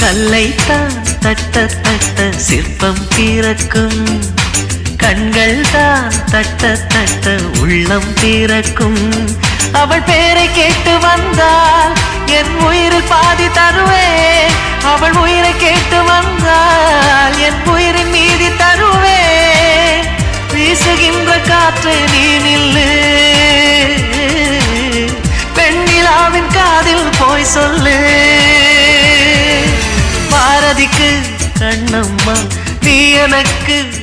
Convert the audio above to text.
கல்லைத்தான் தட்ட தட்ட சிற்பம் பிறக்கும் கண்கள் தான் தட்ட தட்ட உள்ளம் பிறக்கும் அவள் பேரை கேட்டு வந்தால் என் உயிரில் பாதி தருவேன் அவள் உயிரை கேட்டு வந்தால் என் உயிரின் மீதி தருவேன் வீசுகின்ற காற்று நீ நில்லு பெண்ணிலாவின் காதில் போய் சொல்லு பாரதிக்கு கண்ணம்மா நீ எனக்கு